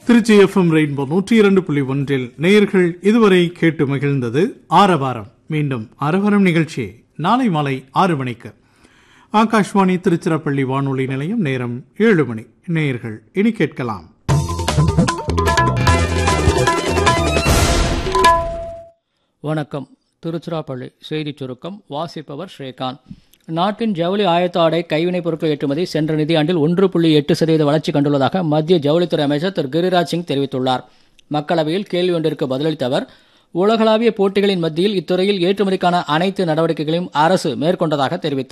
Trichy FM rainbow நூற்றி இரண்டு புள்ளி ஒன்றில் நேயர்கள் இதுவரை கேட்டு மகிழ்ந்தது ஆரவாரம் மீண்டும் ஆரவாரம் நிகழ்ச்சி நாளை மாலை ஆறு மணிக்கு ஆகாஷ்வாணி திருச்சிராப்பள்ளி வானொலி நிலையம் நேரம் ஏழு மணி நேயர்கள் இனி கேட்கலாம் வணக்கம் திருச்சிராப்பள்ளி செய்திச் சுருக்கம் வாசிப்பவர் ஸ்ரீகாந்த் நாட்டின் ஜவுளி ஆயத்த ஆடை கைவினைப் பொருட்கள் ஏற்றுமதி சென்ற நிதியாண்டில் ஒன்று புள்ளி எட்டு சதவீத வளர்ச்சி கண்டுள்ளதாக மத்திய ஜவுளித்துறை அமைச்சர் திரு கிரிராஜ் சிங் தெரிவித்துள்ளார் மக்களவையில் கேள்வி ஒன்றிற்கு பதிலளித்த அவர் உலகளாவிய போட்டிகளின் மத்தியில் இத்துறையில் ஏற்றுமதிக்கான அனைத்து நடவடிக்கைகளையும் அரசு மேற்கொண்டதாக தெரிவித்தார்